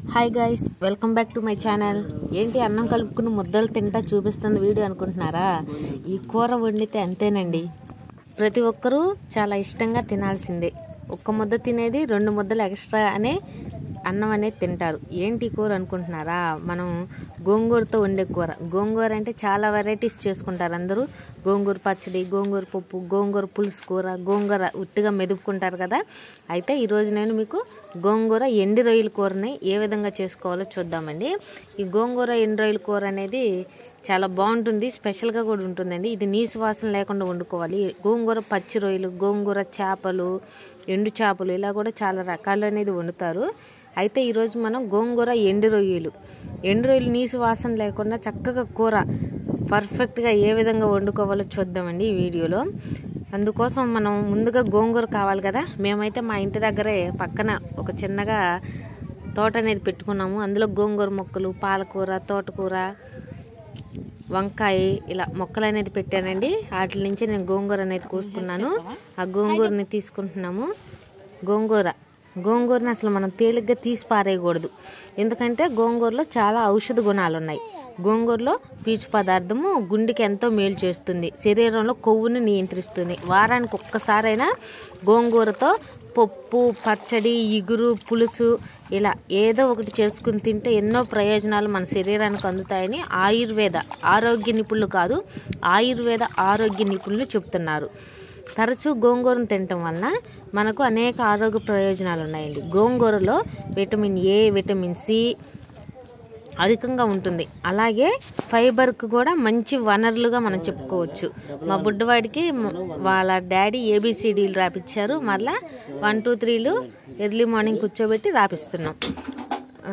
hi guys welcome back to my channel ఏంటి అన్నం కలుపుకుని ముద్దలు తింటా చూపిస్తుంది వీడియో అనుకుంటున్నారా ఈ కూర వండితే అంతేనండి ప్రతి ఒక్కరూ చాలా ఇష్టంగా తినాల్సిందే ఒక్క ముద్ద తినేది రెండు ముద్దలు ఎక్స్ట్రా అనే అన్నం అనేది తింటారు ఏంటి ఈ కూర అనుకుంటున్నారా మనం గోంగూరతో వండే కూర గోంగూర అంటే చాలా వెరైటీస్ చేసుకుంటారు అందరూ గోంగూర పచ్చడి గోంగూర పప్పు గోంగూర పులుసు కూర గోంగూర ఉట్టిగా మెదుపుకుంటారు కదా అయితే ఈరోజు నేను మీకు గోంగూర ఎండి రొయ్యల కూరని ఏ విధంగా చేసుకోవాలో చూద్దామండి ఈ గోంగూర ఎండి రొయ్యల కూర అనేది చాలా బాగుంటుంది స్పెషల్గా కూడా ఉంటుందండి ఇది నీసు వాసన లేకుండా వండుకోవాలి గోంగూర పచ్చి రొయ్యలు గోంగూర చేపలు ఎండు చేపలు ఇలా కూడా చాలా రకాలు అనేది వండుతారు అయితే ఈరోజు మనం గోంగూర ఎండు రొయ్యలు ఎండు రొయ్యలు నీసు వాసన లేకుండా చక్కగా కూర పర్ఫెక్ట్గా ఏ విధంగా వండుకోవాలో చూద్దామండి ఈ వీడియోలో అందుకోసం మనం ముందుగా గోంగూర కావాలి కదా మేమైతే మా ఇంటి దగ్గరే పక్కన ఒక చిన్నగా తోట అనేది పెట్టుకున్నాము అందులో గోంగూర మొక్కలు పాలకూర తోటకూర వంకాయ ఇలా మొక్కలు అనేది పెట్టానండి వాటి నుంచి నేను గోంగూర అనేది కోసుకున్నాను ఆ గోంగూరని తీసుకుంటున్నాము గోంగూర గోంగూరని అసలు మనం తేలిగ్గా తీసి పారేయకూడదు ఎందుకంటే గోంగూరలో చాలా ఔషధ గుణాలు ఉన్నాయి గోంగూరలో పీచు పదార్థము గుండెకి ఎంతో మేలు చేస్తుంది శరీరంలో కొవ్వుని నియంత్రిస్తుంది వారానికి ఒక్కసారైనా గోంగూరతో పప్పు పచ్చడి ఇగురు పులుసు ఇలా ఏదో ఒకటి చేసుకుని తింటే ఎన్నో ప్రయోజనాలు మన శరీరానికి అందుతాయని ఆయుర్వేద ఆరోగ్య నిపుణులు కాదు ఆయుర్వేద ఆరోగ్య నిపుణులు చెప్తున్నారు తరచూ గోంగూరను తినటం వలన మనకు అనేక ఆరోగ్య ప్రయోజనాలు ఉన్నాయండి గోంగూరలో విటమిన్ ఏ విటమిన్ సి అధికంగా ఉంటుంది అలాగే ఫైబర్కి కూడా మంచి వనరులుగా మనం చెప్పుకోవచ్చు మా బుడ్డవాడికి మ- వాళ్ళ డాడీ ఏబిసిడీలు రాపిచ్చారు మరలా వన్ టూ త్రీలు ఎర్లీ మార్నింగ్ కూర్చోబెట్టి రాపిస్తున్నాం ఆ,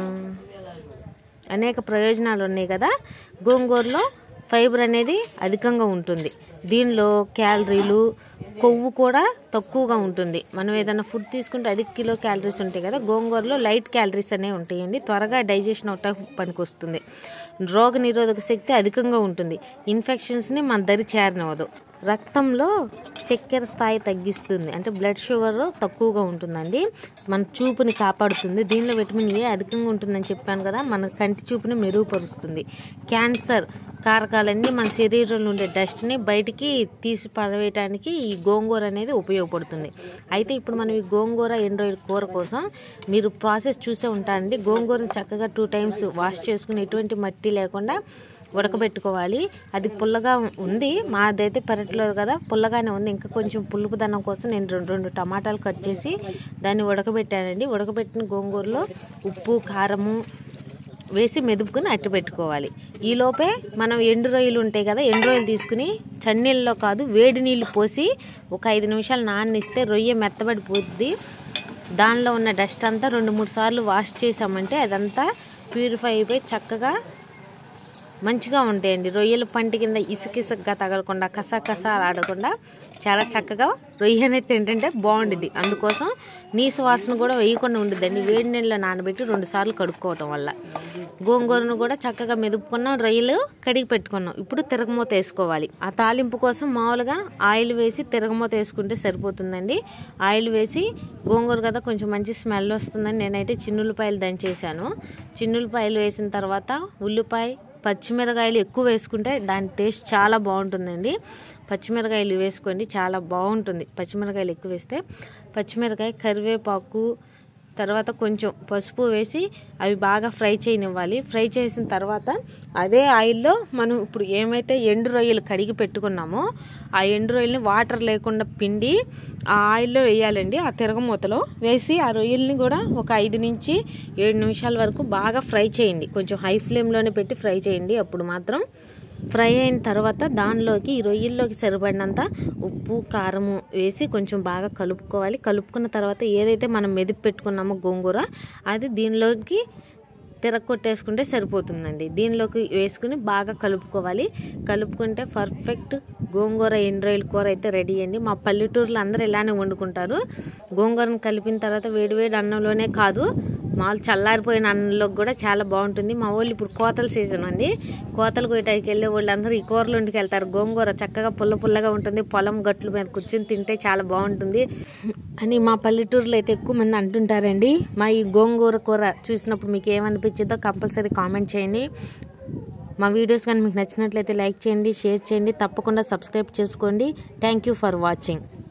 అనేక ప్రయోజనాలు ఉన్నాయి కదా గోంగూరలో ఫైబర్ అనేది అధికంగా ఉంటుంది దీనిలో క్యాలరీలు కొవ్వు కూడా తక్కువగా ఉంటుంది మనం ఏదైనా ఫుడ్ తీసుకుంటే అధిక కిలో క్యాలరీస్ ఉంటాయి కదా గోంగూరలో లైట్ క్యాలరీస్ అనేవి ఉంటాయండి త్వరగా డైజెషన్ అవటం పనికి వస్తుంది రోగ నిరోధక శక్తి అధికంగా ఉంటుంది ఇన్ఫెక్షన్స్ని మన దరి చేరనివ్వదు రక్తంలో చక్కెర స్థాయి తగ్గిస్తుంది అంటే బ్లడ్ షుగర్ తక్కువగా ఉంటుందండి మన చూపుని కాపాడుతుంది దీనిలో విటమిన్ ఏ అధికంగా ఉంటుందని చెప్పాను కదా మన కంటి చూపుని మెరుగుపరుస్తుంది క్యాన్సర్ కారకాలన్నీ మన శరీరంలో ఉండే డస్ట్ని బయటికి తీసి పడవేయటానికి ఈ గోంగూర అనేది ఉపయోగపడుతుంది అయితే ఇప్పుడు మనం ఈ గోంగూర ఎండ్రాయిల్ కూర కోసం మీరు ప్రాసెస్ చూసే ఉంటారండి గోంగూరని చక్కగా టూ టైమ్స్ వాష్ చేసుకుని ఎటువంటి మట్టి లేకుండా ఉడకబెట్టుకోవాలి అది పుల్లగా ఉంది మాదైతే పెరట్లో కదా పుల్లగానే ఉంది ఇంకా కొంచెం పులుపుదనం కోసం నేను రెండు రెండు టమాటాలు కట్ చేసి దాన్ని ఉడకబెట్టానండి ఉడకబెట్టిన గోంగూరలో ఉప్పు కారము వేసి మెదుపుకుని అట్టు పెట్టుకోవాలి ఈలోపే మనం ఎండు రొయ్యలు ఉంటాయి కదా ఎండు రొయ్యలు తీసుకుని చన్నీళ్ళలో కాదు వేడి నీళ్ళు పోసి ఒక ఐదు నిమిషాలు నాననిస్తే రొయ్య మెత్తబడిపోద్ది దానిలో ఉన్న డస్ట్ అంతా రెండు మూడు సార్లు వాష్ చేసామంటే అదంతా ప్యూరిఫై అయిపోయి చక్కగా మంచిగా ఉంటాయండి రొయ్యలు పంటి కింద ఇసుక ఇసుకగా తగలకుండా కసా కసా ఆడకుండా చాలా చక్కగా రొయ్య అనేది తింటుంటే బాగుండిద్ది అందుకోసం నీసు వాసన కూడా వేయకుండా ఉండిద్దండి వేడి నీళ్ళలో నానబెట్టి రెండు సార్లు కడుక్కోవటం వల్ల గోంగూరను కూడా చక్కగా మెదుపుకున్నాం రొయ్యలు కడిగి పెట్టుకున్నాం ఇప్పుడు తిరగమూత వేసుకోవాలి ఆ తాలింపు కోసం మామూలుగా ఆయిల్ వేసి తిరగమూత వేసుకుంటే సరిపోతుందండి ఆయిల్ వేసి గోంగూర కదా కొంచెం మంచి స్మెల్ వస్తుందని నేనైతే చిన్నులపాయలు దంచేసాను చిన్నులపాయలు వేసిన తర్వాత ఉల్లిపాయ పచ్చిమిరకాయలు ఎక్కువ వేసుకుంటే దాని టేస్ట్ చాలా బాగుంటుందండి పచ్చిమిరకాయలు వేసుకోండి చాలా బాగుంటుంది పచ్చిమిరకాయలు ఎక్కువ వేస్తే పచ్చిమిరకాయ కరివేపాకు తర్వాత కొంచెం పసుపు వేసి అవి బాగా ఫ్రై చేయనివ్వాలి ఫ్రై చేసిన తర్వాత అదే ఆయిల్లో మనం ఇప్పుడు ఏమైతే ఎండు రొయ్యలు కడిగి పెట్టుకున్నామో ఆ ఎండు రొయ్యల్ని వాటర్ లేకుండా పిండి ఆ ఆయిల్లో వేయాలండి ఆ తిరగమూతలో వేసి ఆ రొయ్యల్ని కూడా ఒక ఐదు నుంచి ఏడు నిమిషాల వరకు బాగా ఫ్రై చేయండి కొంచెం హై ఫ్లేమ్లోనే పెట్టి ఫ్రై చేయండి అప్పుడు మాత్రం ఫ్రై అయిన తర్వాత దానిలోకి ఈ రొయ్యల్లోకి సరిపడినంత ఉప్పు కారము వేసి కొంచెం బాగా కలుపుకోవాలి కలుపుకున్న తర్వాత ఏదైతే మనం మెదిపి పెట్టుకున్నామో గోంగూర అది దీనిలోకి తిరగొట్టేసుకుంటే సరిపోతుందండి దీనిలోకి వేసుకుని బాగా కలుపుకోవాలి కలుపుకుంటే పర్ఫెక్ట్ గోంగూర ఎండ్రాయిల్ కూర అయితే రెడీ అండి మా పల్లెటూరులో అందరూ ఇలానే వండుకుంటారు గోంగూరను కలిపిన తర్వాత వేడివేడి అన్నంలోనే కాదు మామూలు చల్లారిపోయిన అన్నంలోకి కూడా చాలా బాగుంటుంది మా వాళ్ళు ఇప్పుడు కోతల సీజన్ అండి కోతలు కోయటానికి వెళ్ళే వాళ్ళందరూ ఈ కూరలు ఇంటికి వెళ్తారు గోంగూర చక్కగా పుల్ల పుల్లగా ఉంటుంది పొలం గట్ల మీద కూర్చొని తింటే చాలా బాగుంటుంది అని మా పల్లెటూరులో అయితే ఎక్కువ మంది అంటుంటారండి మా ఈ గోంగూర కూర చూసినప్పుడు మీకు ఏమనిపించిందో కంపల్సరీ కామెంట్ చేయండి మా వీడియోస్ కానీ మీకు నచ్చినట్లయితే లైక్ చేయండి షేర్ చేయండి తప్పకుండా సబ్స్క్రైబ్ చేసుకోండి థ్యాంక్ యూ ఫర్ వాచింగ్